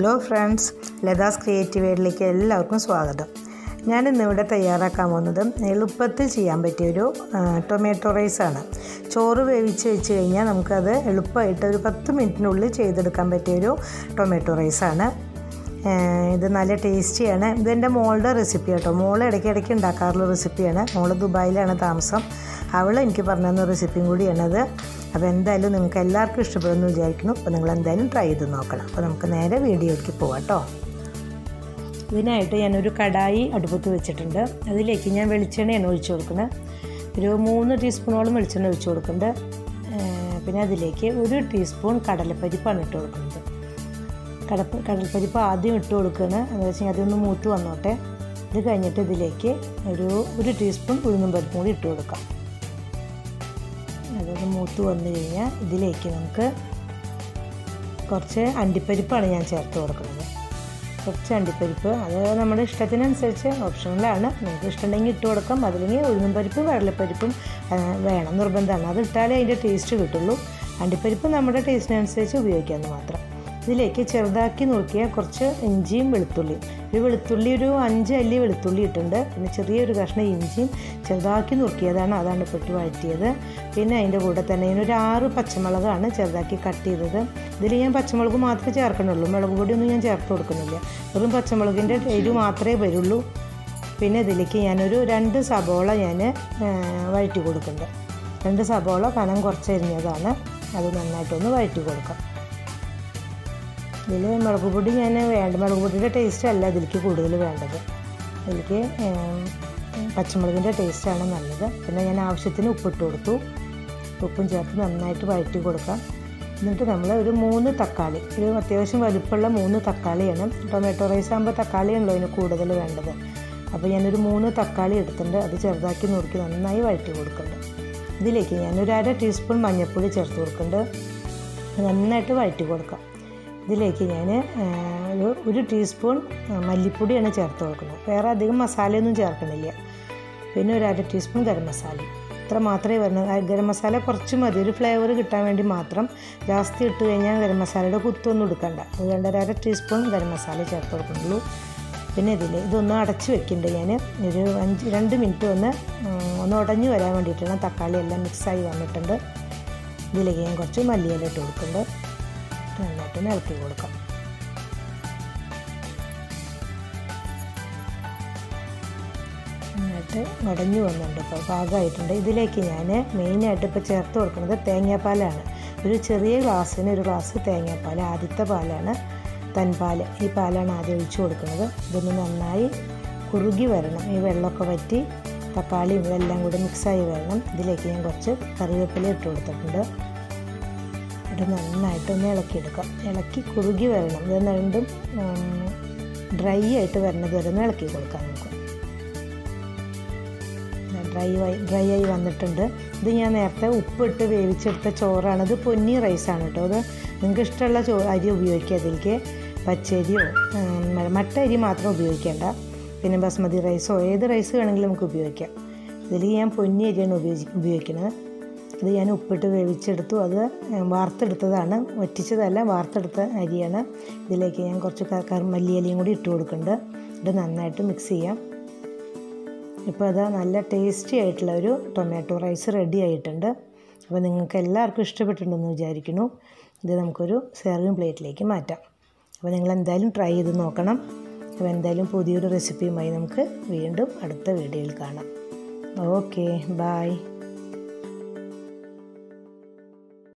hello friends Latha's creative വേഡിലേക്ക് എല്ലാവർക്കും സ്വാഗതം ഞാൻ ഇന്നിവിടെ തയ്യാറാക്കാൻ പോകുന്നത് എളുപ്പത്തിൽ ചെയ്യാൻ പറ്റിയൊരു ആ, ടൊമാറ്റോ റൈസാണ് ചോറ് വേവിച്ച് വെച്ച് കഴിഞ്ഞാൽ നമുക്കത് എളുപ്പമായിട്ട് ഒരു പത്ത് മിനിറ്റിനുള്ളിൽ ചെയ്തെടുക്കാൻ പറ്റിയൊരു ടൊമാറ്റോ റൈസാണ് ആ, ഇത് നല്ല ടേസ്റ്റിയാണ് ഇതെൻ്റെ മോളുടെ റെസിപ്പി കേട്ടോ മോൾ ഇടയ്ക്കിടയ്ക്ക് ഉണ്ടാക്കാറുള്ള റെസിപ്പിയാണ് മോൾ ദുബായിലാണ് താമസം അവൾ എനിക്ക് പറഞ്ഞു തന്ന റെസിപ്പിയും കൂടിയാണത് അപ്പോൾ എന്തായാലും നിങ്ങൾക്ക് എല്ലാവർക്കും ഇഷ്ടപ്പെടുമെന്ന് വിചാരിക്കുന്നു അപ്പോൾ നിങ്ങൾ എന്തായാലും ട്രൈ ചെയ്ത് നോക്കണം അപ്പോൾ നമുക്ക് നേരെ വീഡിയോയ്ക്ക് പോവാം കേട്ടോ ഇതിനായിട്ട് ഞാനൊരു കടായി അടുപ്പത്ത് വെച്ചിട്ടുണ്ട് അതിലേക്ക് ഞാൻ വെളിച്ചെണ്ണയാണ് ഒഴിച്ചു കൊടുക്കുന്നത് ഒരു മൂന്ന് ടീസ്പൂണോളം വെളിച്ചെണ്ണ ഒഴിച്ചു കൊടുക്കുന്നുണ്ട് ഏഹ് പിന്നെ അതിലേക്ക് ഒരു ടീസ്പൂൺ കടലപ്പരിപ്പാണ് ഇട്ട് കൊടുക്കുന്നത് കടപ്പ കടൽപ്പരിപ്പ് ആദ്യം ഇട്ട് കൊടുക്കുകയാണ് എന്ന് വെച്ചാൽ അതൊന്ന് മൂത്ത് വന്നോട്ടെ ഇത് കഴിഞ്ഞിട്ട് ഇതിലേക്ക് ഒരു ഒരു ടീസ്പൂൺ ഉഴുന്നും പരിപ്പും കൂടി ഇട്ട് കൊടുക്കാം അതൊന്ന് മൂത്ത് വന്നു കഴിഞ്ഞാൽ ഇതിലേക്ക് നമുക്ക് കുറച്ച് അണ്ടിപ്പരിപ്പാണ് ഞാൻ ചേർത്ത് കൊടുക്കുന്നത് കുറച്ച് അണ്ടിപ്പരിപ്പ് അത് നമ്മുടെ ഇഷ്ടത്തിനനുസരിച്ച് ഓപ്ഷനിലാണ് നിങ്ങൾക്ക് ഇഷ്ടമുണ്ടെങ്കിൽ ഇട്ട് കൊടുക്കാം അതില്ലെങ്കിൽ ഉഴുന്നും പരിപ്പും കടലപ്പരിപ്പും ആ, വേണം നിർബന്ധമാണ് അത് ഇട്ടാലേ അതിൻ്റെ ടേസ്റ്റ് കിട്ടുള്ളൂ അണ്ടിപ്പരിപ്പ് നമ്മുടെ ടേസ്റ്റിനനുസരിച്ച് ഉപയോഗിക്കാമെന്ന് മാത്രം ഇതിലേക്ക് ചെറുതാക്കി നുറുക്കിയ കുറച്ച് ഇഞ്ചിയും വെളുത്തുള്ളിയും ഒരു വെളുത്തുള്ളി ഒരു അഞ്ച് അല്ലി വെളുത്തുള്ളി ഇട്ടുണ്ട് പിന്നെ ചെറിയൊരു കഷ്ണം ഇഞ്ചിയും ചെറുതാക്കി നുറുക്കിയതാണ് അതാണ് ഇപ്പോൾ ഇട്ട് വഴറ്റിയത് പിന്നെ അതിൻ്റെ കൂടെ തന്നെ ഇതിനൊരു ആറ് പച്ചമുളകാണ് ചെറുതാക്കി കട്ട് ചെയ്തത് ഇതിൽ ഞാൻ പച്ചമുളക് മാത്രമേ ചേർക്കണുള്ളൂ മുളക് പൊടിയൊന്നും ഞാൻ ചേർത്ത് കൊടുക്കുന്നില്ല വെറും പച്ചമുളകിൻ്റെ എരിവ് മാത്രമേ വരുള്ളൂ പിന്നെ ഇതിലേക്ക് ഞാനൊരു രണ്ട് സബോള ഞാൻ വഴറ്റി കൊടുക്കുന്നുണ്ട് രണ്ട് സബോള കനം കുറച്ചരിഞ്ഞതാണ് അത് നന്നായിട്ടൊന്ന് വഴറ്റി കൊടുക്കാം ഇതിൽ മുളക് പൊടി ഞാൻ വേണ്ട മുളക് പൊടിയുടെ ടേസ്റ്റ് അല്ല ഇതിലേക്ക് കൂടുതൽ വേണ്ടത് ഇതിലേക്ക് ഏം, പച്ചമുളകിൻ്റെ ടേസ്റ്റാണ് നല്ലത് പിന്നെ ഞാൻ ആവശ്യത്തിന് ഉപ്പിട്ട് കൊടുത്തു ഉപ്പും ചേർത്ത് നന്നായിട്ട് വഴറ്റി കൊടുക്കാം എന്നിട്ട് നമ്മൾ ഒരു മൂന്ന് തക്കാളി ഒരു അത്യാവശ്യം വലുപ്പമുള്ള മൂന്ന് തക്കാളിയാണ് ടൊമാറ്റോ റൈസ് ആകുമ്പോൾ തക്കാളിയാണല്ലോ അതിന് കൂടുതൽ വേണ്ടത് അപ്പോൾ ഞാനൊരു മൂന്ന് തക്കാളി എടുത്തിട്ടുണ്ട് അത് ചെറുതാക്കി നുറുക്കി നന്നായി വഴറ്റി കൊടുക്കുന്നുണ്ട് ഇതിലേക്ക് ഞാനൊരു അര ടീസ്പൂൺ മഞ്ഞൾപ്പൊടി ചേർത്ത് കൊടുക്കുന്നുണ്ട് നന്നായിട്ട് വഴറ്റി കൊടുക്കാം ഇതിലേക്ക് ഞാൻ ഒരു ഒരു ടീസ്പൂൺ ആ, മല്ലിപ്പൊടിയാണ് ചേർത്ത് കൊടുക്കുന്നത് വേറെ അധികം മസാലയൊന്നും ചേർക്കണില്ല പിന്നെ ഒരു അര ടീസ്പൂൺ ഗരം മസാല ഇത്ര മാത്രമേ വരണം ആ, ഗരം മസാല കുറച്ച് മതി ഒരു ഫ്ലേവർ കിട്ടാൻ വേണ്ടി മാത്രം ജാസ്തി ഇട്ട് കഴിഞ്ഞാൽ ഗരം മസാലയുടെ കുത്തൊന്നും എടുക്കണ്ട അതുകൊണ്ട് ഒരു അര ടീസ്പൂൺ ഗരം മസാല ചേർത്ത് കൊടുക്കുന്നുള്ളൂ പിന്നെ ഇതിൽ ഇതൊന്ന് അടച്ച് വെക്കുന്നുണ്ട് ഞാൻ ഒരു അഞ്ച് രണ്ട് മിനിറ്റ് ഒന്ന് ഉം, ഒന്ന് ഉടഞ്ഞു വരാൻ വേണ്ടിയിട്ടാണ് തക്കാളി എല്ലാം മിക്സായി വന്നിട്ടുണ്ട് ഇതിലേക്ക് ഞാൻ കുറച്ച് മല്ലിയില ഇട്ട് കൊടുക്കുന്നുണ്ട് നന്നായിട്ട് ഇളക്കി കൊടുക്കാം നന്നായിട്ട് ഉടഞ്ഞു വന്നിട്ടുണ്ട് ഇപ്പോൾ പാകമായിട്ടുണ്ട് ഇതിലേക്ക് ഞാൻ മെയിനായിട്ട് ഇപ്പോൾ ചേർത്ത് കൊടുക്കുന്നത് തേങ്ങാപ്പാലാണ് ഒരു ചെറിയ ഗ്ലാസ്സിന് ഒരു ഗ്ലാസ് തേങ്ങാപ്പാൽ ആദ്യത്തെ പാലാണ് തൻപാൽ ഈ പാലാണ് ആദ്യം ഒഴിച്ചു കൊടുക്കുന്നത് ഇതൊന്ന് നന്നായി കുറുകി വരണം ഈ വെള്ളമൊക്കെ വറ്റി തക്കാളിയും ഇതെല്ലാം കൂടി മിക്സായി വരണം ഇതിലേക്ക് ഞാൻ കുറച്ച് കറിവേപ്പില ഇട്ട് കൊടുത്തിട്ടുണ്ട് ഇത് നന്നായിട്ടൊന്ന് ഇളക്കിയെടുക്കാം ഇളക്കി കുറുകി വരണം ഇത് രണ്ടും ഡ്രൈ ആയിട്ട് വരുന്നത് വരെ ഒന്ന് ഇളക്കി കൊടുക്കാം നമുക്ക് ഡ്രൈ ആയി ഡ്രൈ ആയി വന്നിട്ടുണ്ട് ഇത് ഞാൻ നേരത്തെ ഉപ്പിട്ട് വേവിച്ചെടുത്ത ചോറാണ് ഇത് പൊന്നി റൈസാണ് കേട്ടോ അത് നിങ്ങൾക്ക് ഇഷ്ടമുള്ള ചോ അരി ഉപയോഗിക്കുക അതിലേക്ക് പച്ചരിയോ ഉം, മട്ട അരി മാത്രം ഉപയോഗിക്കേണ്ട പിന്നെ ബസ്മതി റൈസോ ഏത് റൈസ് വേണമെങ്കിലും നമുക്ക് ഉപയോഗിക്കാം ഇതിൽ ഞാൻ പൊന്നി അരിയാണ് ഉപയോഗി ഉപയോഗിക്കുന്നത് ഇത് ഞാൻ ഉപ്പിട്ട് വേവിച്ചെടുത്തു അത് വാർത്തെടുത്തതാണ് വറ്റിച്ചതല്ല വാർത്തെടുത്ത അരിയാണ് ഇതിലേക്ക് ഞാൻ കുറച്ച് ക- കർ മല്ലിയിലയും കൂടി ഇട്ട് കൊടുക്കുന്നുണ്ട് ഇത് നന്നായിട്ട് മിക്സ് ചെയ്യാം ഇപ്പോൾ അത് നല്ല ടേസ്റ്റി ആയിട്ടുള്ള ഒരു ടൊമാറ്റോ റൈസ് റെഡി ആയിട്ടുണ്ട് അപ്പോൾ നിങ്ങൾക്ക് എല്ലാവർക്കും ഇഷ്ടപ്പെട്ടിട്ടുണ്ടെന്ന് വിചാരിക്കുന്നു ഇത് നമുക്കൊരു സെർവിങ് പ്ലേറ്റിലേക്ക് മാറ്റാം അപ്പോൾ നിങ്ങൾ എന്തായാലും ട്രൈ ചെയ്ത് നോക്കണം അപ്പോൾ എന്തായാലും പുതിയൊരു റെസിപ്പിയുമായി നമുക്ക് വീണ്ടും അടുത്ത വീഡിയോയിൽ കാണാം ഓക്കെ ബായ്